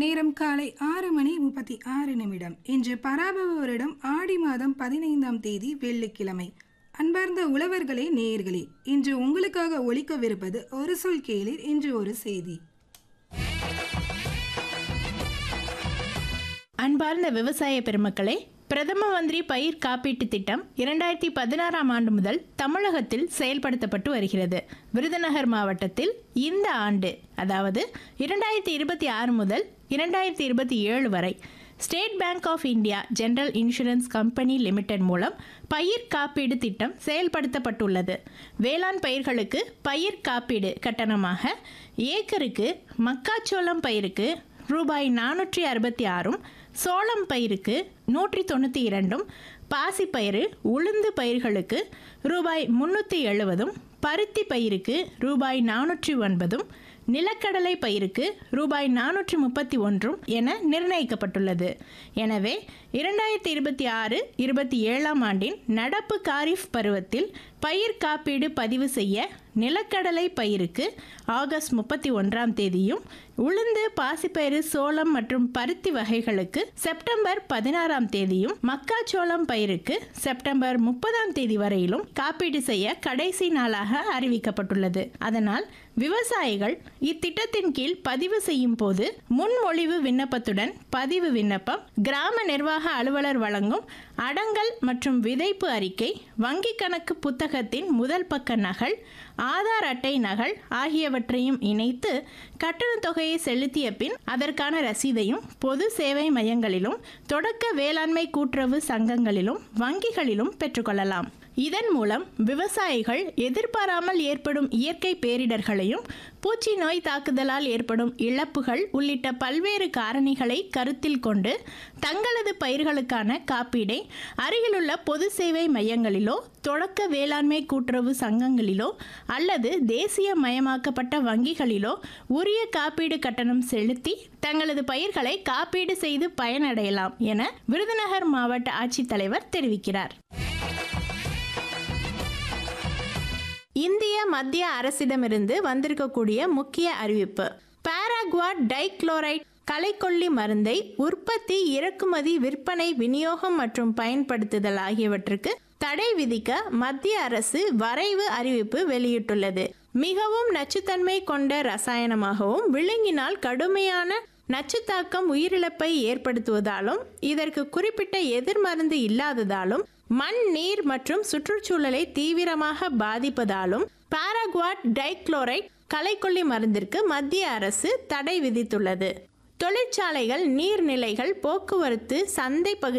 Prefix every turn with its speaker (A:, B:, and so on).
A: நேரம் காலை ஆறு மணி முப்பத்தி ஆறு நிமிடம் இன்று பராபவ வருடம் ஆடி மாதம் பதினைந்தாம் தேதி வெள்ளிக்கிழமை அன்பார்ந்த உழவர்களே நேயர்களே இன்று உங்களுக்காக ஒலிக்கவிருப்பது ஒரு சொல் கேளிர் இன்று ஒரு செய்தி
B: அன்பார்ந்த விவசாய பெருமக்களே பிரதம மந்திரி பயிர் காப்பீட்டு திட்டம் இரண்டாயிரத்தி பதினாறாம் ஆண்டு முதல் தமிழகத்தில் செயல்படுத்தப்பட்டு வருகிறது விருதுநகர் மாவட்டத்தில் இந்த ஆண்டு அதாவது இரண்டாயிரத்தி இருபத்தி ஆறு முதல் இரண்டாயிரத்தி இருபத்தி ஏழு வரை state bank of India general insurance company limited மூலம் பயிர் காப்பீடு திட்டம் செயல்படுத்தப்பட்டுள்ளது வேளாண் பயிர்களுக்கு பயிர் காப்பீடு கட்டணமாக ஏக்கருக்கு மக்காச்சோளம் பயிருக்கு ரூபாய் நானூற்றி அறுபத்தி ஆறும் சோளம் பயிருக்கு நூற்றி தொண்ணூற்றி இரண்டும் பாசிப்பயிறு உளுந்து பயிர்களுக்கு ரூபாய் முந்நூற்றி எழுபதும் பருத்தி பயிருக்கு ரூபாய் நானூற்றி ஒன்பதும் நிலக்கடலை பயிருக்கு ரூபாய் நானூற்றி முப்பத்தி ஒன்றும் என நிர்ணயிக்கப்பட்டுள்ளது எனவே இரண்டாயிரத்தி இருபத்தி ஆறு இருபத்தி ஏழாம் ஆண்டின் நடப்பு காரிஃப் பருவத்தில் பயிர் காப்பீடு பதிவு செய்ய நிலக்கடலை பயிருக்கு ஆகஸ்ட் முப்பத்தி ஒன்றாம் தேதியும் உளுந்து பாசிப்பயிறு சோளம் மற்றும் பருத்தி வகைகளுக்கு செப்டம்பர் பதினாறாம் தேதியும் மக்காச்சோளம் பயிருக்கு செப்டம்பர் முப்பதாம் தேதி வரையிலும் காப்பீடு செய்ய கடைசி நாளாக அறிவிக்கப்பட்டுள்ளது அதனால் விவசாயிகள் இத்திட்டத்தின் கீழ் பதிவு செய்யும் போது முன்மொழிவு விண்ணப்பத்துடன் பதிவு விண்ணப்பம் கிராம நிர்வாக அலுவலர் வழங்கும் அடங்கல் மற்றும் விதைப்பு அறிக்கை வங்கி கணக்கு புத்தகத்தின் முதல் பக்க நகல் ஆதார் அட்டை நகல் ஆகியவற்றையும் இணைத்து கட்டணத் தொகையை செலுத்திய பின் அதற்கான ரசீதையும் பொது சேவை மையங்களிலும் தொடக்க வேளாண்மை கூட்டுறவு சங்கங்களிலும் வங்கிகளிலும் பெற்றுக்கொள்ளலாம் இதன் மூலம் விவசாயிகள் எதிர்பாராமல் ஏற்படும் இயற்கை பேரிடர்களையும் பூச்சி நோய் தாக்குதலால் ஏற்படும் இழப்புகள் உள்ளிட்ட பல்வேறு காரணிகளை கருத்தில் கொண்டு தங்களது பயிர்களுக்கான காப்பீடை அருகிலுள்ள பொது சேவை மையங்களிலோ தொடக்க வேளாண்மை கூட்டுறவு சங்கங்களிலோ அல்லது தேசிய மயமாக்கப்பட்ட வங்கிகளிலோ உரிய காப்பீடு கட்டணம் செலுத்தி தங்களது பயிர்களை காப்பீடு செய்து பயனடையலாம் என விருதுநகர் மாவட்ட ஆட்சித்தலைவர் தெரிவிக்கிறார் இந்திய மத்திய அரசிடமிருந்து வந்திருக்கக்கூடிய முக்கிய அறிவிப்பு பாராகுவா டைக்ளோரைட் களைக்கொல்லி மருந்தை உற்பத்தி இறக்குமதி விற்பனை விநியோகம் மற்றும் பயன்படுத்துதல் ஆகியவற்றுக்கு தடை விதிக்க மத்திய அரசு வரைவு அறிவிப்பு வெளியிட்டுள்ளது மிகவும் நச்சுத்தன்மை கொண்ட ரசாயனமாகவும் விலங்கினால் கடுமையான நச்சுத்தாக்கம் உயிரிழப்பை ஏற்படுத்துவதாலும் இதற்கு குறிப்பிட்ட எதிர்மருந்து இல்லாததாலும் மண் நீர் மற்றும் சுற்றுச்சூழலை தீவிரமாக பாதிப்பதாலும் பாராகுவாட் டைக்ளோரைட் களைக்கொல்லி மருந்திற்கு மத்திய அரசு தடை விதித்துள்ளது தொழிற்சாலைகள் நீர்நிலைகள் போக்குவரத்து சந்தை பகு